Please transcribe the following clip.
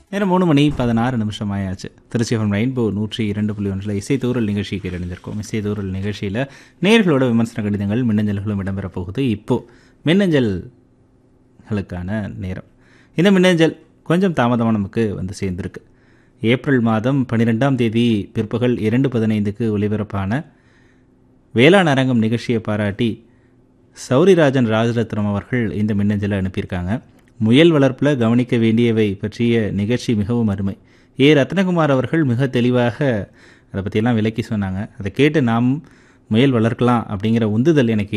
நேரம் மூணு மணி பதினாறு நிமிஷம் ஆயாச்சு திருச்சி எஃப்எம் ரெயின்போ நூற்றி இரண்டு புள்ளி ஒன்றில் இசைத்தூரல் நிகழ்ச்சி கேட்டறிஞ்சிருக்கோம் இசைத்தூரல் நிகழ்ச்சியில் நேர்களோட விமர்சன கடிதங்கள் மின்னஞ்சல்களும் இடம்பெறப் போகுது இப்போது மின்னஞ்சல்களுக்கான நேரம் இந்த மின்னஞ்சல் கொஞ்சம் தாமதமாக நமக்கு வந்து சேர்ந்திருக்கு ஏப்ரல் மாதம் பன்னிரெண்டாம் தேதி பிற்பகல் இரண்டு பதினைந்துக்கு ஒலிபரப்பான வேளாண் அரங்கம் நிகழ்ச்சியை பாராட்டி சௌரிராஜன் ராஜரத்னம் அவர்கள் இந்த மின்னஞ்சலை அனுப்பியிருக்காங்க முயல் வளர்ப்பில் கவனிக்க வேண்டியவை பற்றிய நிகழ்ச்சி மிகவும் அருமை ஏ ரத்னகுமார் அவர்கள் மிக தெளிவாக அதை பற்றியெல்லாம் விளக்கி சொன்னாங்க அதை கேட்டு நாம் முயல் வளர்க்கலாம் அப்படிங்கிற உந்துதல் எனக்கு